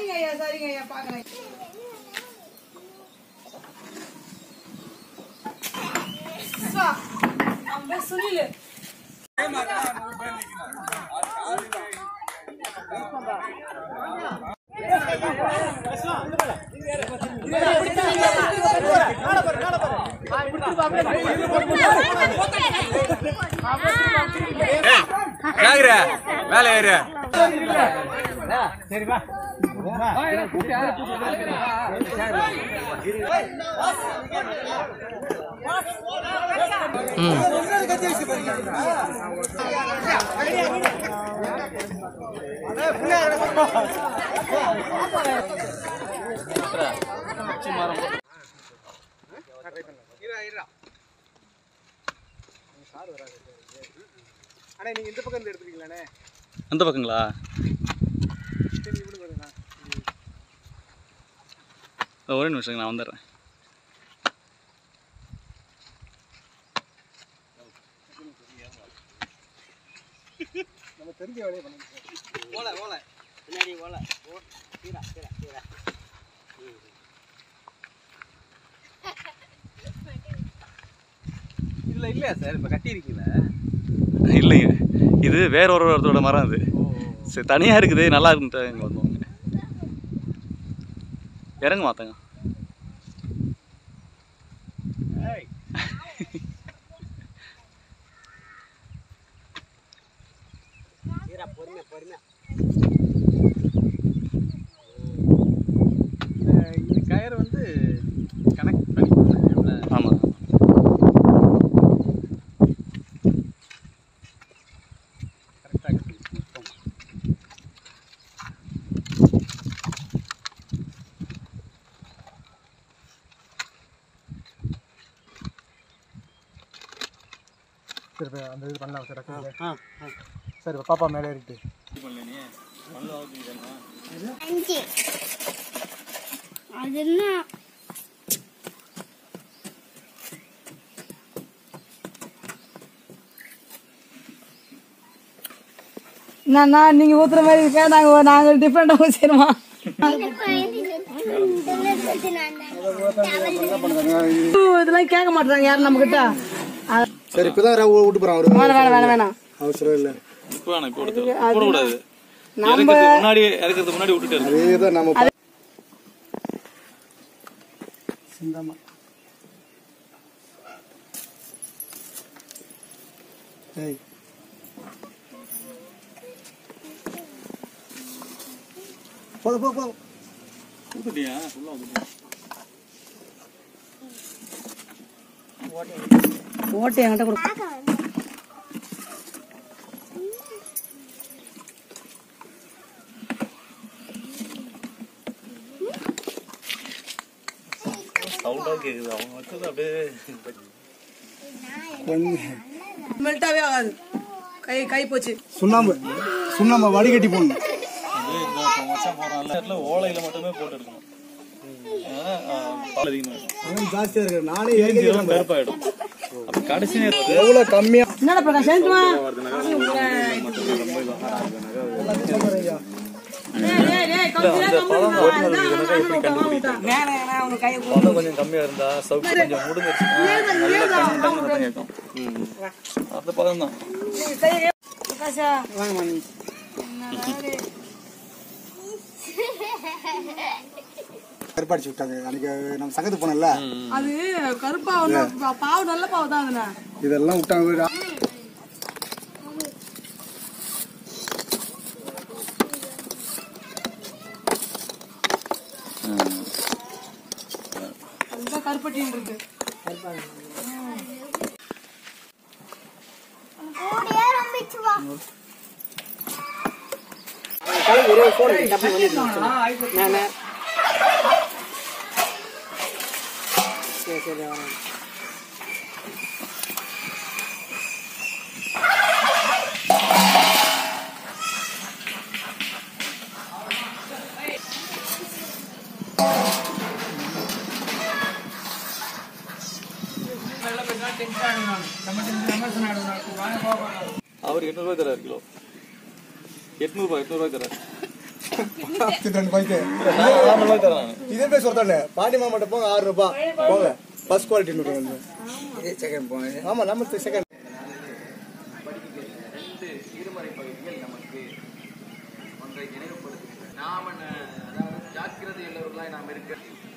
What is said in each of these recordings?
சரிங்க ஐயா சரிங்க ஐயா பாக்குறேன் நம்ம சுனில் கேக்குற மேல ஏறு அண்ணா நீங்க இந்த பக்கம் இருந்து எடுத்துக்கீங்களாண்ணே அந்த பக்கங்களா இதோ ஒரே நிமிஷம் நான் வந்துடுறேன் நம்ம தெரிஞ்ச வேலையை பண்ணுங்க ஓலை ஓலை பின்னாடி ஓலை ஓ கீழே கீழே கீழே இதுல இல்லையா சார் இப்ப கட்டி இருக்கீங்களா இல்லைங்க இது வேற ஒரு ஒருத்தரோட மரம் அது சரி தனியாக இருக்குது நல்லா இருக்குன்ட்டு இங்கே வந்தோங்க இறங்க மாத்தாங்க கீழே பொறுமை பொறுமை இந்த கயிறு வந்து கனெக்ட் பண்ணி ஆமாம் கரெக்டாக சரி இப்ப அந்த இது பண்ணலாம் சார் ஆ சரி இப்ப பாப்பா மேலே ஏறிட்டு அஞ்சு அது என்ன என்னண்ணா நீங்க ஊத்துற மாதிரி இருக்கா நாங்க நாங்க டிஃப்ரெண்டா ஊசிடுமா இதெல்லாம் கேட்க மாட்டாங்க யாரும் நம்ம கிட்ட சரி இப்பதான் ரவ விட்டு போறான் அவரு வேணாம் வேணாம் வேணாம் வேணாம் அவசரம் இல்லை இப்போ வேணாம் இப்போ எடுத்து போடக்கூடாது இறக்கிறதுக்கு முன்னாடி இறக்கிறதுக்கு முன்னாடி விட்டுட்டு இருக்கு அதே தான் நம்ம சிந்தாமா ஏய் போதும் போ போ விட்டுட்டியா ஃபுல்லாக விட்டுட்டியா ஓட்டு என்கிட்ட கொடு சவுண்டாக கேட்குது அவங்க வச்சது அப்படியே கொஞ்சம் மெல்ட்டாவே ஆகாது கை கை போச்சு சுண்ணாம்பு சுண்ணாம்பு வடிகட்டி போடணும் அப்படியே இந்த மச்சா போடுறான்ல இடத்துல ஓலையில் மட்டுமே போட்டு எடுக்கணும் ஏன்னா, ஆ, பால் அதிகமாக இருக்கும் அதெல்லாம் ஜாஸ்தியா இருக்கு நானே இதெல்லாம் கருப்பாயிடும் அப்போ கடைசி நேரத்தில் எவ்வளவு கம்மியா என்னடா பிரகாஷ் எழுந்துமா பழம் கொஞ்சம் கம்மியாக இருந்தா சவுக்கு கொஞ்சம் முடுங்கிருச்சுன்னா நல்ல டங்கு டங்கு சத்தம் கேட்கும் அந்த பழம் தான் பிரகாஷா கருப்பாடிச்சு விட்டாங்க அன்னைக்கு நம்ம சங்கத்துக்கு போனோம்ல அது கருப்பா ஒண்ணு பாவு நல்ல பாவு தான் அதுண்ணா இதெல்லாம் விட்டாங்க அதுதான் கருப்பட்டின்னு இருக்கு சரி சரி வரேன் அவர் எட்நூறுபா தரார் கிலோ எட்நூறுபா எட்நூறுபா தரார் ரெண்டு பைக்கு நான் நாலு ரூபாய் தரேன் நான் இதே பேர் சொல்றேன் பாண்டி மாமாட்ட போங்க ஆறு ரூபாய் போங்க ஃபர்ஸ்ட் குவாலிட்டி வந்து செகண்ட் போங்க ஆமா நம்ம செகண்ட் நாம அதாவது ஜாக்கிரதை உள்ளவர்களாய் நாம் இருக்க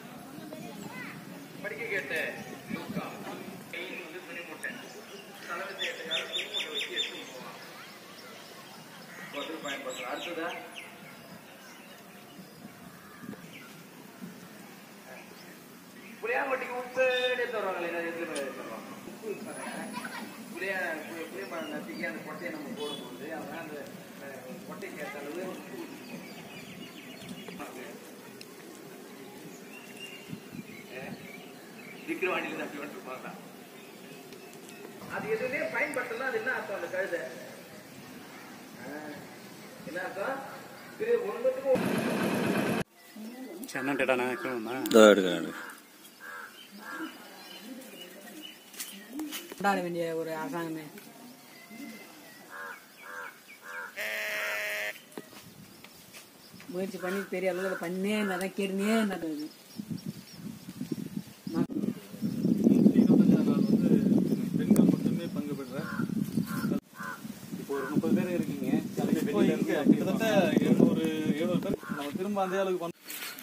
படிக்க கேட்ட லூக்கா கையில் வந்து துணிமூட்டை தலைவத்தை எட்டையால் துணிமூட்டை வச்சு எடுத்து போவான் பதில் பயன்படுத்தலாம் அடுத்ததா புளியாங்கொட்டிக்கு உப்பு எடுத்து வருவாங்களே என்ன எடுத்து வருவாங்க உப்பு பாருங்க புளியா புளிய மரம் நசுக்கி அந்த கொட்டையை நம்ம போடும்போது அவங்க அந்த அஹ், கொட்டைக்கு ஏற்ற அளவு உப்பு விக்கிரவாணியில தப்பி வந்துருப்பாங்க அது எதுவுமே பயன்படுத்தலாம் அது என்ன அர்த்தம் அந்த கழுதை ஆஹ், என்ன அர்த்தம் இது ஒண்ணுத்துக்கும் இதோ எடுக்கிறேன் கொண்டாட வேண்டிய ஒரு அரசாங்கமே முயற்சி பண்ணி பெரிய அளவில் பண்ணே இருந்தால் கேட்டுனே இருந்தால் இருபத்தஞ்சாம் நாள் வந்து பெண்கள் மட்டுமே பங்கு பெற்ற இப்போ ஒரு முப்பது பேர் இருக்கீங்க இப்போ இங்க கிட்டத்தட்ட எழுநூறு எழுநூறு பேர் நம்ம திரும்ப அந்த அளவுக்கு வந்து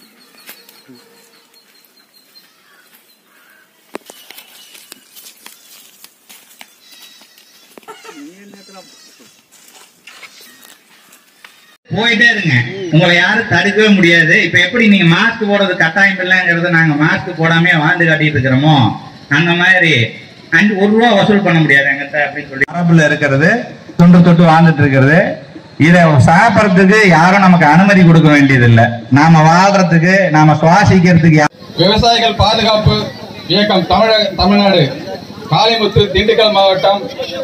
போயிட்டே இருங்க உங்களை யாரும் தடுக்கவே முடியாது இப்ப எப்படி நீங்க மாஸ்க் போடுறது கட்டாயம் இல்லைங்கிறத நாங்க மாஸ்க் போடாம வாழ்ந்து காட்டிட்டு இருக்கிறோமோ அந்த மாதிரி அஞ்சு ஒரு ரூபா வசூல் பண்ண முடியாது எங்கிட்ட அப்படின்னு சொல்லி அரபுல இருக்கிறது தொன்று தொட்டு வாழ்ந்துட்டு இருக்கிறது இதை சாப்பிடறதுக்கு யாரும் நமக்கு அனுமதி கொடுக்க வேண்டியது இல்ல நாம வாழ்றதுக்கு நாம சுவாசிக்கிறதுக்கு யா- விவசாயிகள் பாதுகாப்பு இயக்கம் தமிழக தமிழ்நாடு காளிமுத்து திண்டுக்கல் மாவட்டம்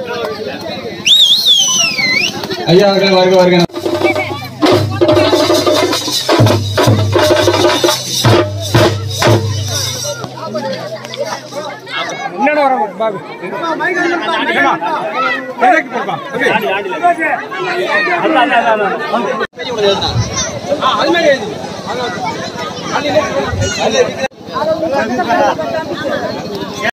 ஐயா அவர்கள் வருக வருக ஆ